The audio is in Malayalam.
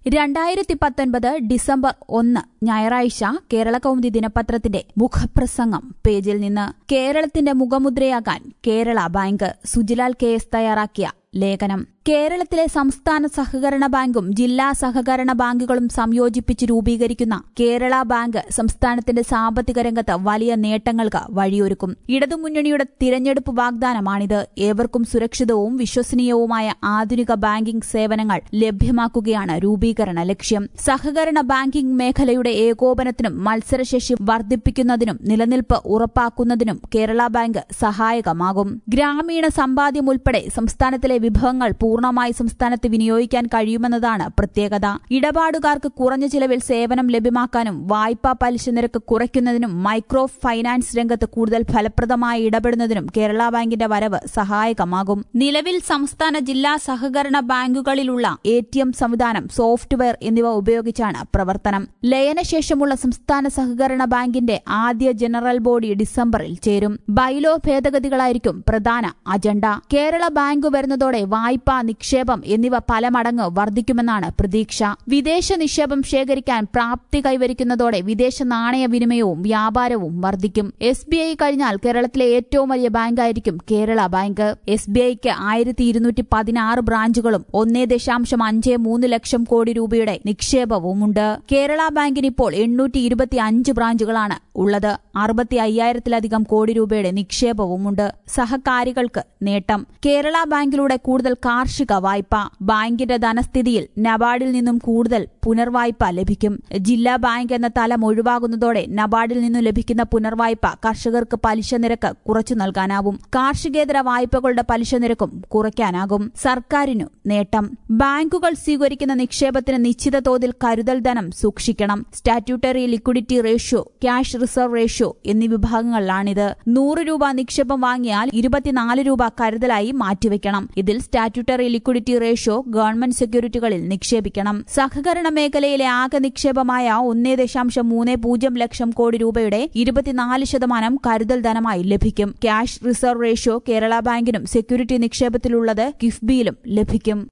രണ്ടായിരത്തി പത്തൊൻപത് ഡിസംബർ ഒന്ന് ഞായറാഴ്ച കേരള കൗമുദി ദിനപത്രത്തിന്റെ മുഖപ്രസംഗം പേജിൽ നിന്ന് കേരളത്തിന്റെ മുഖമുദ്രയാകാൻ Kerala bank Sujilal K S തയ്യാറാക്കിയ ലേഖനം കേരളത്തിലെ സംസ്ഥാന സഹകരണ ബാങ്കും ജില്ലാ സഹകരണ ബാങ്കുകളും സംയോജിപ്പിച്ച് രൂപീകരിക്കുന്ന കേരള ബാങ്ക് സംസ്ഥാനത്തിന്റെ സാമ്പത്തിക രംഗത്ത് വലിയ നേട്ടങ്ങൾക്ക് വഴിയൊരുക്കും ഇടതുമുന്നണിയുടെ തിരഞ്ഞെടുപ്പ് വാഗ്ദാനമാണിത് ഏവർക്കും സുരക്ഷിതവും വിശ്വസനീയവുമായ ആധുനിക ബാങ്കിംഗ് സേവനങ്ങൾ ലഭ്യമാക്കുകയാണ് രൂപീകരണ ലക്ഷ്യം സഹകരണ ബാങ്കിംഗ് മേഖലയുടെ ഏകോപനത്തിനും മത്സരശേഷി വർദ്ധിപ്പിക്കുന്നതിനും നിലനിൽപ്പ് ഉറപ്പാക്കുന്നതിനും കേരള ബാങ്ക് സഹായകമാകും ഗ്രാമീണ സമ്പാദ്യം ഉൾപ്പെടെ സംസ്ഥാനത്തിലെ വിഭവങ്ങൾ പൂർണ്ണമായി സംസ്ഥാനത്ത് വിനിയോഗിക്കാൻ കഴിയുമെന്നതാണ് പ്രത്യേകത ഇടപാടുകാർക്ക് കുറഞ്ഞ ചിലവിൽ സേവനം ലഭ്യമാക്കാനും വായ്പാ പലിശ നിരക്ക് കുറയ്ക്കുന്നതിനും മൈക്രോ ഫൈനാൻസ് രംഗത്ത് കൂടുതൽ ഫലപ്രദമായി ഇടപെടുന്നതിനും കേരള ബാങ്കിന്റെ വരവ് സഹായകമാകും നിലവിൽ സംസ്ഥാന ജില്ലാ സഹകരണ ബാങ്കുകളിലുള്ള എ ടി എം സംവിധാനം സോഫ്റ്റ്വെയർ എന്നിവ ഉപയോഗിച്ചാണ് പ്രവർത്തനം ലയനശേഷമുള്ള സംസ്ഥാന സഹകരണ ബാങ്കിന്റെ ആദ്യ ജനറൽ ബോഡി ഡിസംബറിൽ ചേരും ബൈലോ ഭേദഗതികളായിരിക്കും പ്രധാന അജണ്ട കേരള ബാങ്ക് വരുന്നതോടെ വായ്പ നിക്ഷേപം എന്നിവ പല മടങ്ങ് വർദ്ധിക്കുമെന്നാണ് പ്രതീക്ഷ വിദേശ നിക്ഷേപം ശേഖരിക്കാൻ പ്രാപ്തി കൈവരിക്കുന്നതോടെ വിദേശ നാണയ വിനിമയവും വ്യാപാരവും വർദ്ധിക്കും എസ് ബി ഐ കഴിഞ്ഞാൽ കേരളത്തിലെ ഏറ്റവും വലിയ ബാങ്കായിരിക്കും കേരള ബാങ്ക് എസ് ബി ഐക്ക് ആയിരത്തി ഇരുന്നൂറ്റി പതിനാറ് ബ്രാഞ്ചുകളും ഒന്നേ ദശാംശം അഞ്ച് മൂന്ന് ലക്ഷം കോടി രൂപയുടെ നിക്ഷേപവുമുണ്ട് കേരള ബാങ്കിന് ഇപ്പോൾ എണ്ണൂറ്റി ഇരുപത്തി അഞ്ച് ബ്രാഞ്ചുകളാണ് ഉള്ളത് അറുപത്തി അയ്യായിരത്തിലധികം കോടി രൂപയുടെ നിക്ഷേപവുമുണ്ട് സഹകാരികൾക്ക് നേട്ടം കേരള ബാങ്കിലൂടെ കൂടുതൽ കാർഷിക വായ്പ ബാങ്കിന്റെ ധനസ്ഥിതിയിൽ നബാർഡിൽ നിന്നും കൂടുതൽ പുനർവായ്പ ലഭിക്കും ജില്ലാ ബാങ്ക് എന്ന തലം ഒഴിവാകുന്നതോടെ നബാർഡിൽ നിന്നും ലഭിക്കുന്ന പുനർവായ്പ കർഷകർക്ക് പലിശ നിരക്ക് കുറച്ചു നൽകാനാവും കാർഷികേതര വായ്പകളുടെ പലിശ നിരക്കും കുറയ്ക്കാനാകും സർക്കാരിനു നേട്ടം ബാങ്കുകൾ സ്വീകരിക്കുന്ന നിക്ഷേപത്തിന് നിശ്ചിത തോതിൽ കരുതൽ ധനം സൂക്ഷിക്കണം statutory liquidity ratio cash reserve ratio എന്നീ വിഭാഗങ്ങളിലാണിത് നൂറ് രൂപ നിക്ഷേപം വാങ്ങിയാൽ ഇരുപത്തിനാല് രൂപ കരുതലായി മാറ്റിവെക്കണം ഇതിൽ സ്റ്റാറ്റ്യൂട്ടറി ലിക്വിഡിറ്റി റേഷ്യോ ഗവൺമെന്റ് സെക്യൂരിറ്റികളിൽ നിക്ഷേപിക്കണം സഹകരണ മേഖലയിലെ ആകെ നിക്ഷേപമായ ഒന്നേ ദശാംശം മൂന്ന് പൂജ്യം ലക്ഷം കോടി രൂപയുടെ ഇരുപത്തിനാല് ശതമാനം കരുതൽ ധനമായി ലഭിക്കും ക്യാഷ് റിസർവ് റേഷ്യോ കേരള ബാങ്കിനും സെക്യൂരിറ്റി നിക്ഷേപത്തിലുള്ളത് കിഫ്ബിയിലും ലഭിക്കും